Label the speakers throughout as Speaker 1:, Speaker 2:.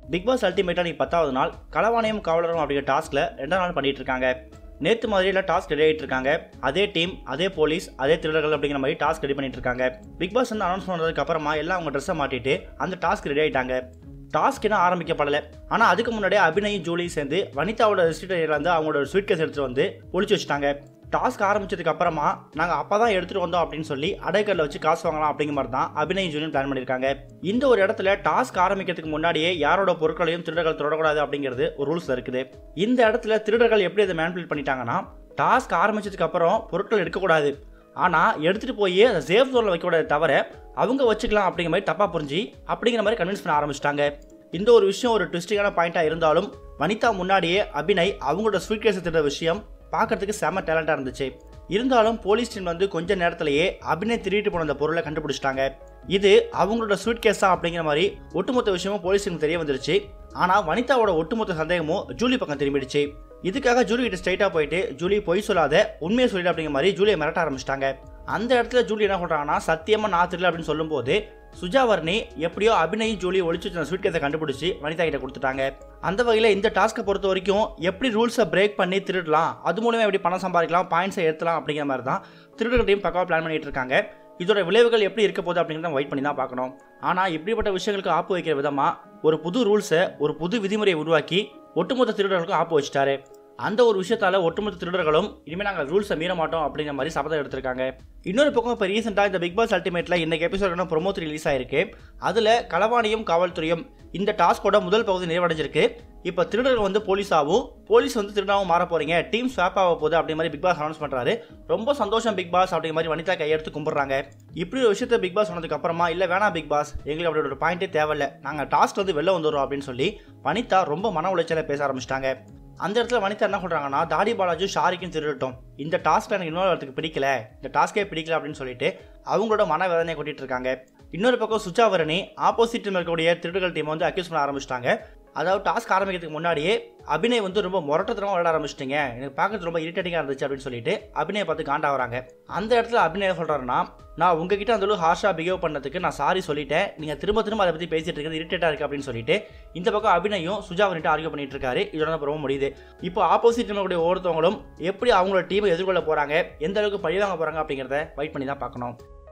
Speaker 1: big pass அல்டிமேட்டாக நீ பத்தாவது நாள் களவாணியம் காவலரும் அப்படிங்கிற டாஸ்கில் ரெண்டாம் நாள் பண்ணிட்டு இருக்காங்க நேற்று மாதிரியில் டாஸ்க் ரெடி ஆகிட்டு இருக்காங்க அதே டீம் அதே போலீஸ் அதே திருடர்கள் அப்படிங்கிற மாதிரி டாஸ்க் ரெடி பண்ணிட்டு இருக்காங்க பிக் பாஸ் வந்து அனௌன்ஸ் பண்ணதுக்கு அப்புறமா எல்லாம் அவங்க ட்ரெஸ்ஸை மாட்டிட்டு அந்த டாஸ்க் ரெடி ஆயிட்டாங்க டாஸ்க் இன்னும் ஆரம்பிக்கப்படலை ஆனால் அதுக்கு முன்னாடியே அபிநயும் ஜூலியும் சேர்ந்து வனிதாவோட ரெசிடென்ட்ல இருந்து அவங்களோட ஸ்வீட் கேஸ் எடுத்துட்டு வந்து ஒளிச்சு வச்சுட்டாங்க டாஸ்க் ஆரம்பிச்சதுக்கு அப்புறமா நாங்கள் அப்போ தான் எடுத்துகிட்டு வந்தோம் அப்படின்னு சொல்லி அடைக்கல்ல வச்சு காசு வாங்கலாம் அப்படிங்கிற மாதிரி தான் அபிநய் ஜூலியும் பிளான் பண்ணியிருக்காங்க இந்த ஒரு இடத்துல டாஸ்க் ஆரம்பிக்கிறதுக்கு முன்னாடியே யாரோட பொருட்களையும் திருடர்கள் தொடக்கூடாது அப்படிங்கிறது ஒரு ரூல்ஸ் இருக்குது இந்த இடத்துல திருடர்கள் எப்படி அதை மேனிபுலேட் பண்ணிட்டாங்கன்னா டாஸ்க் ஆரம்பிச்சதுக்கு அப்புறம் பொருட்கள் எடுக்கக்கூடாது ஆனால் எடுத்துகிட்டு போய் அதை சேஃப் ஜோனில் வைக்கக்கூடாது தவிர அவங்க வச்சுக்கலாம் அப்படிங்கிற மாதிரி தப்பாக புரிஞ்சு அப்படிங்கிற மாதிரி கன்வின்ஸ் பண்ண ஆரம்பிச்சிட்டாங்க இந்த ஒரு விஷயம் ஒரு ட்விஸ்டிங்கான பாயிண்டாக இருந்தாலும் வனிதா முன்னாடியே அபிநய் அவங்களோட ஸ்வீட் கேஸ் திட்ட விஷயம் பார்க்கறதுக்கு செம டேலண்டாக இருந்துச்சு இருந்தாலும் போலீஸ் டீம் வந்து கொஞ்ச நேரத்திலேயே அபிநய் திருடிட்டு போன அந்த பொருளை கண்டுபிடிச்சிட்டாங்க இது அவங்களோட ஸ்வீட் கேஸ் தான் அப்படிங்கிற மாதிரி ஒட்டுமொத்த விஷயமும் போலீஸ் டீம் தெரிய வந்துருச்சு ஆனால் வனிதாவோட ஒட்டுமொத்த சந்தேகமும் ஜூலி பக்கம் திரும்பிடுச்சு இதுக்காக ஜூலி கிட்ட ஸ்ட்ரைட்டாக போயிட்டு ஜூலி பொய் சொல்லாத உண்மையை சொல்லிடு அப்படிங்கிற மாதிரி ஜூலியை மிரட்ட ஆரம்பிச்சிட்டாங்க அந்த இடத்துல ஜூலி என்ன சொல்கிறாங்கன்னா சத்தியமாக நான் தெரியல அப்படின்னு சொல்லும்போது சுஜாவர்ணி எப்படியோ அபிநய் ஜூலி ஒழிச்சு வச்சிருந்த ஸ்வீட் கேஸை கண்டுபிடிச்சி வனிதா கிட்ட கொடுத்துட்டாங்க அந்த வகையில் இந்த டாஸ்க்கை பொறுத்த வரைக்கும் எப்படி ரூல்ஸை பிரேக் பண்ணி திருடலாம் அது மூலமா எப்படி பணம் சம்பாதிக்கலாம் பாயிண்ட்ஸை எடுத்தலாம் அப்படிங்கிற மாதிரி தான் திருடர்கள் டீம் பக்காவாக பிளான் பண்ணிட்டு இருக்காங்க இதோட விளைவுகள் எப்படி இருக்க போகுது அப்படிங்கிறத வெயிட் பண்ணி தான் பார்க்கணும் ஆனால் இப்படிப்பட்ட விஷயங்களுக்கு ஆப்பு வைக்கிற விதமாக ஒரு புது ரூல்ஸை ஒரு புது விதிமுறையை உருவாக்கி ஒட்டுமொத்த திருடர்களுக்கும் ஆப்பு வச்சுட்டாரு அந்த ஒரு விஷயத்தால ஒட்டுமொத்த திருடர்களும் இனிமேல் நாங்கள் ரூல்ஸை மீற மாட்டோம் அப்படிங்கிற மாதிரி சபதம் எடுத்திருக்காங்க இன்னொரு பக்கம் இப்போ ரீசெண்டாக இந்த பிக் பாஸ் அல்டிமேட்டில் இன்னைக்கு எபிசோட ப்ரொமோ ரிலீஸ் ஆயிருக்கு அதில் களவாணியும் காவல்துறையும் இந்த டாஸ்கோட முதல் பகுதி நிறைவடைஞ்சிருக்கு இப்போ திருடர்கள் வந்து போலீஸாகவும் போலீஸ் வந்து திருடாவும் மாற போறீங்க டீம் ஸ்வாப் ஆக போகுது அப்படி மாதிரி பிக் பாஸ் அனௌன்ஸ் பண்றாரு ரொம்ப சந்தோஷம் பிக் பாஸ் அப்படிங்கிற மாதிரி வனிதா கையெடுத்து கும்பிடுறாங்க இப்படி ஒரு விஷயத்த பிக் பாஸ் சொன்னதுக்கு அப்புறமா இல்லை வேணாம் பிக் பாஸ் எங்களுக்கு அப்படி ஒரு பாயிண்டே தேவையில்ல நாங்கள் டாஸ்க் வந்து வெளில வந்துடுறோம் அப்படின்னு சொல்லி வனிதா ரொம்ப மன உளைச்சல பேச ஆரம்பிச்சிட்டாங்க அந்த இடத்துல வனிதா என்ன சொல்றாங்கன்னா தாடி பாலாஜி ஷாரிக்கும் திருடட்டும் இந்த டாஸ்க் எனக்கு இன்னொரு வரத்துக்கு பிடிக்கல இந்த டாஸ்கே பிடிக்கல அப்படின்னு சொல்லிட்டு அவங்களோட மன வேதனையை கொட்டிட்டு இருக்காங்க இன்னொரு பக்கம் சுச்சாவரணி ஆப்போசிட் இருக்கக்கூடிய திருடுகள் டீம் வந்து அக்யூஸ் பண்ண ஆரம்பிச்சிட்டாங்க அதாவது டாஸ்க் ஆரம்பிக்கிறதுக்கு முன்னாடியே அபிநய் வந்து ரொம்ப முரட்டத்தனமாக விளையாட ஆரம்பிச்சிட்டிங்க எனக்கு பார்க்கறது ரொம்ப இரிட்டேட்டிங்காக இருந்துச்சு அப்படின்னு சொல்லிட்டு அபிநயை பார்த்து காண்டா வராங்க அந்த இடத்துல அபிநய சொல்கிறாருன்னா நான் உங்ககிட்ட அந்த அளவு ஹார்ஷாக பிஹேவ் பண்ணதுக்கு நான் சாரி சொல்லிட்டேன் நீங்கள் திரும்ப திரும்ப அதை பற்றி பேசிட்டு இருக்கிறது இரிட்டேட்டாக இருக்குது அப்படின்னு சொல்லிட்டு இந்த பக்கம் அபிநயும் சுஜாவனிட்டு ஆர்கியூ பண்ணிட்டு இருக்காரு இதோட தான் ரொம்ப முடியுது இப்போ ஆப்போசிட் டீமுடைய ஒவ்வொருத்தவங்களும் எப்படி அவங்களோட டீமை எதிர்கொள்ள போகிறாங்க எந்த அளவுக்கு பழிவாங்க போகிறாங்க அப்படிங்கிறத வெயிட் பண்ணி தான் பார்க்கணும்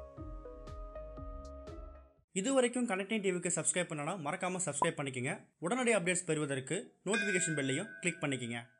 Speaker 1: இது வரைக்கும் கனெக்டிங் டிவிக்கு சப்ஸ்கிரைப் பண்ணனா மறக்காமல் சப்ஸ்கிரைப் பண்ணிக்கங்க உடனடி அப்டேட்ஸ் பெறுவதற்கு நோட்டிஃபிகேஷன் பெல்லையும் கிளிக் பண்ணிக்கங்க